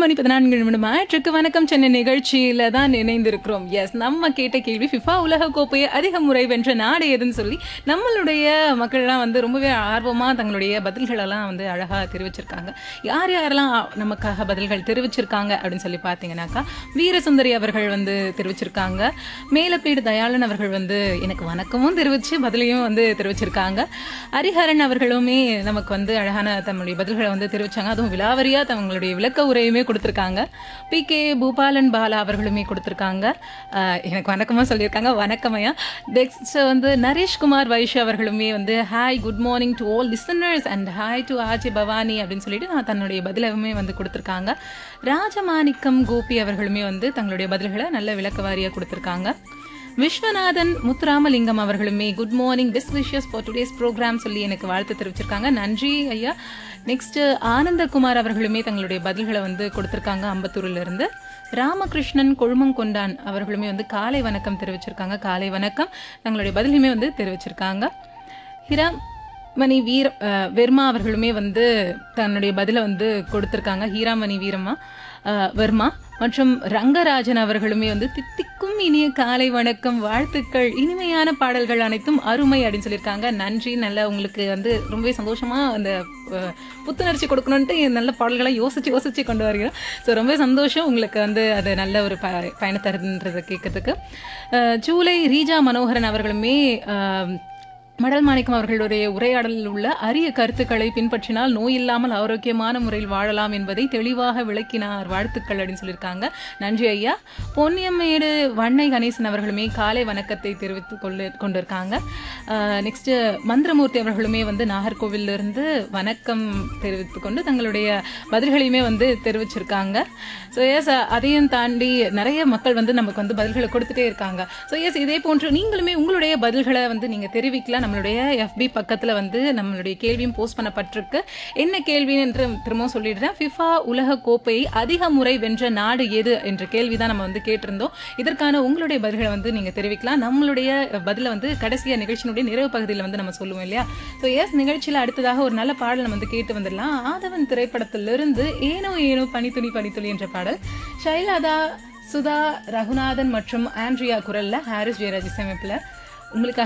மணி பதினான்கு நிமிடம் ஆயிற்றுக்கு வணக்கம் சென்னை நிகழ்ச்சியில தான் இணைந்திருக்கிறோம் எஸ் நம்ம கேட்ட கேள்வி ஃபிஃபா உலக கோப்பையை அதிக முறை வென்ற நாடு எதுன்னு சொல்லி நம்மளுடைய மக்கள்லாம் வந்து ரொம்பவே ஆர்வமா தங்களுடைய பதில்களெல்லாம் வந்து அழகா தெரிவிச்சிருக்காங்க யார் யாரெல்லாம் நமக்காக பதில்கள் தெரிவிச்சிருக்காங்க அப்படின்னு சொல்லி பார்த்தீங்கன்னாக்கா வீரசுந்தரி அவர்கள் வந்து தெரிவிச்சிருக்காங்க மேலப்பீடு தயாளன் அவர்கள் வந்து எனக்கு வணக்கமும் தெரிவிச்சு பதிலையும் வந்து தெரிவிச்சிருக்காங்க ஹரிஹரன் அவர்களுமே நமக்கு வந்து அழகான தம்முடைய பதில்களை வந்து தெரிவிச்சாங்க அதுவும் விலாவரியா தங்களுடைய விளக்க உரையுமே கொடுத்திருக்காங்க பி கே பூபாலன் பாலா அவர்களுமே கொடுத்திருக்காங்க அஹ் எனக்கு வணக்கமா சொல்லியிருக்காங்க வணக்கமையா நெக்ஸ்ட் வந்து நரேஷ்குமார் வைஷ் அவர்களுமே வந்து hi good morning to all listeners and hi to Aachi Bhavani அப்படின்னு சொல்லிட்டு நான் தன்னுடைய பதிலவுமே வந்து கொடுத்திருக்காங்க ராஜமாணிக்கம் கோபி அவர்களுமே வந்து தங்களுடைய பதில்களை நல்ல விளக்கவாரியா கொடுத்திருக்காங்க விஸ்வநாதன் முத்துராமலிங்கம் அவர்களுமே good morning best wishes for today's program சொல்லி எனக்கு வாழ்த்து தெரிவிச்சிருக்காங்க நன்றி ஐயா நெக்ஸ்ட் ஆனந்தகுமார் அவர்களுமே தங்களுடைய பதில்களை வந்து கொடுத்திருக்காங்க அம்பத்தூர்ல இருந்து ராமகிருஷ்ணன் கொழுமங்கொண்டான் அவர்களுமே வந்து காலை வணக்கம் தெரிவிச்சிருக்காங்க காலை வணக்கம் தங்களுடைய பதிலுமே வந்து தெரிவிச்சிருக்காங்க ஹிரா மணி வீர அஹ், வெர்மா அவர்களுமே வந்து தன்னுடைய பதிலை வந்து கொடுத்திருக்காங்க ஹீராமணி வீரம்மா அஹ், வெர்மா மற்றும் ரங்கராஜன் அவர்களுமே வந்து தித்திக்கும் இனிய காலை வணக்கம் வாழ்த்துக்கள் இனிமையான பாடல்கள் அனைத்தும் அருமை அப்படின்னு சொல்லியிருக்காங்க நன்றி நல்ல உங்களுக்கு வந்து ரொம்பவே சந்தோஷமா அந்த அஹ், புத்துணர்ச்சி கொடுக்கணுன்ட்டு நல்ல பாடல்களை யோசிச்சு யோசிச்சு கொண்டு வருகிறோம் ஸோ ரொம்ப சந்தோஷம் உங்களுக்கு வந்து அது நல்ல ஒரு ப பயணத்தருன்றதை கேட்கறதுக்கு அஹ், ஜூலை ரீஜா மனோகரன் அவர்களுமே அஹ், மடல் மாணிக்கம் அவர்களுடைய உரையாடலில் உள்ள அரிய கருத்துக்களை பின்பற்றினால் நோய் இல்லாமல் ஆரோக்கியமான முறையில் வாழலாம் என்பதை தெளிவாக விளக்கினார் வாழ்த்துக்கள் அப்படின்னு சொல்லியிருக்காங்க நன்றி ஐயா பொன்னியம்மேடு வண்ணை கணேசன் அவர்களுமே காலை வணக்கத்தை தெரிவித்து கொண்டு கொண்டிருக்காங்க நெக்ஸ்ட் மந்திரமூர்த்தி அவர்களுமே வந்து நாகர்கோவில்ல இருந்து வணக்கம் தெரிவித்து கொண்டு தங்களுடைய பதில்களையுமே வந்து தெரிவிச்சிருக்காங்க ஸோ எஸ் அதையும் தாண்டி நிறைய மக்கள் வந்து நமக்கு வந்து பதில்களை கொடுத்துட்டே இருக்காங்க ஸோ எஸ் இதே போன்று நீங்களுமே உங்களுடைய பதில்களை வந்து நீங்க தெரிவிக்கலாம் நம்மளுடைய எஃபி பக்கத்துல வந்து நம்மளுடைய கேள்வியும் போஸ்ட் பண்ணப்பட்டிருக்கு என்ன கேள்வின்னு என்று திரும்பவும் சொல்லிடுறேன் ஃபிஃபா உலக கோப்பையை அதிக முறை வென்ற நாடு எது என்ற கேள்வி தான் நம்ம வந்து கேட்டிருந்தோம் இதற்கான உங்களுடைய பதில்களை வந்து நீங்க தெரிவிக்கலாம் நம்மளுடைய பதில வந்து கடைசியா நிகழ்ச்சியினுடைய நிறைவு பகுதியில் வந்து நம்ம சொல்லுவோம் இல்லையா ஸோ எஸ் நிகழ்ச்சியில் அடுத்ததாக ஒரு நல்ல பாடல் நம்ம வந்து கேட்டு வந்துடலாம் ஆதவன் திரைப்படத்திலிருந்து ஏனோ ஏனோ பனித்துளி பனித்துளி என்ற பாடல் ஷைலாதா சுதா ரகுநாதன் மற்றும் ஆண்ட்ரியா குரல்ல ஹாரிஸ் ஜெயராஜ் இசையமைப்புல உங்களுக்கு